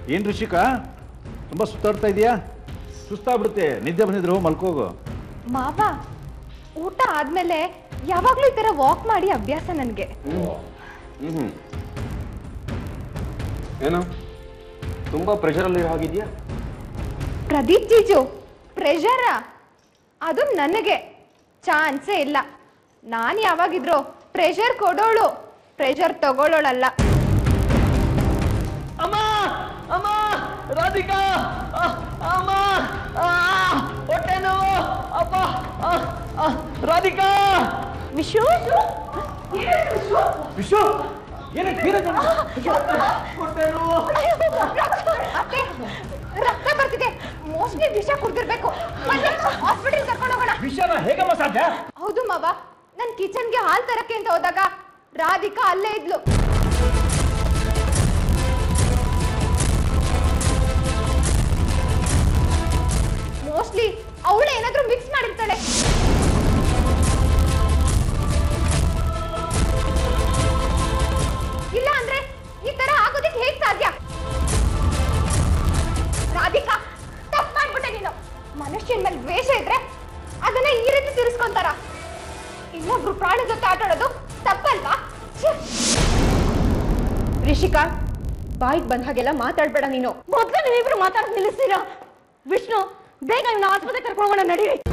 ಏನು ಋಷಿಕಾ ತುಂಬ ಸುತ್ತಾಡ್ತಾ ಇದೆಯಾ ಸುಸ್ತಾಗ್ಬಿಡುತ್ತೆ ನಿದ್ದೆ ಬಂದಿದ್ರು ಮಲ್ಕೋಗು ಮಾವ ಊಟ ಆದ್ಮೇಲೆ ಯಾವಾಗ್ಲೂ ಈ ತರ ವಾಕ್ ಮಾಡಿ ಅಭ್ಯಾಸ ನನ್ಗೆ ಹ್ಮ್ ಏನು ತುಂಬಾ ಪ್ರೆಷರ್ ಅಲ್ಲಿ ಆಗಿದ್ಯಾ ಪ್ರದೀಪ್ ಜೀಜು ಪ್ರೆಷರ ಅದು ನನಗೆ ಚಾನ್ಸೇ ಇಲ್ಲ ನಾನು ಯಾವಾಗಿದ್ರು ಪ್ರೆಷರ್ ಕೊಡೋಳು ಪ್ರೆಷರ್ ತಗೊಳ್ಳೋಳಲ್ಲ ಅಮ್ಮ ಅಮ್ಮ ರಾಧಿಕಾ ಆ, ಅಮ್ಮ ಆ, ಹೊಟ್ಟೆ ನೋವು ಅಪ್ಪ ಆ, ಆ, ರಾಧಿಕಾ ವಿಶು ವಿಶ್ವ ಏನಕ್ಕೆ ಹೊಟ್ಟೆ ನೋವು ಅತ್ತೆ, ರಕ್ತ ಬರ್ತಿದೆ ಮೋಸ್ಟ್ಲಿ ವಿಷ ಕುಡ್ದಿರ್ಬೇಕು ಹಾಸ್ಪಿಟಲ್ ಕರ್ಕೊಂಡು ಹೋಗೋಣ ವಿಷಯನ ಹೇಗಮ್ಮ ಸಾಧ್ಯ ಹೌದು ಮಾವ ನನ್ ಕಿಚನ್ಗೆ ಹಾಲ್ ತರಕ್ಕೆ ಅಂತ ಹೋದಾಗ ರಾಧಿಕಾ ಅಲ್ಲೇ ಇದ್ಲು ಮೋಸ್ಟ್ಲಿ ಅವಳು ಏನಾದ್ರೂ ಮಿಕ್ಸ್ ಮಾಡಿರ್ತಾಳೆ ಇಲ್ಲ ಅಂದ್ರೆ ಈ ತರ ಆಗೋದಕ್ಕೆ ಹೇಗ್ ಸಾಧ್ಯ ರಾಧಿಕಾ ತಪ್ಪು ಮಾಡ್ಬಿಟ್ಟೆ ನೀನು ಮನುಷ್ಯನ ಮೇಲೆ ದ್ವೇಷ ಇದ್ರೆ ಅದನ್ನ ಈ ರೀತಿ ತಿರ್ಸ್ಕೊಂತಾರ ಇನ್ನೊಬ್ರು ಪ್ರಾಣಿ ಜೊತೆ ಆಟಾಡೋದು ತಪ್ಪಲ್ವಾ ಛೀ! ರಿಷಿಕಾ ಬಾಯಿಗೆ ಬಂದ ಹಾಗೆಲ್ಲ ಮಾತಾಡ್ಬೇಡ ನೀನು ಮೊದ್ಲು ನೀವಿಬ್ರು ಮಾತಾಡೋದು ನಿಲ್ಲಿಸ್ತೀರಾ ವಿಷ್ಣು ಬೇಗ ಇವನ್ನ ಆಸ್ಪತ್ರೆ ಕರ್ಕೊಂಡು ಹೋಗೋಣ ನಡೀರಿ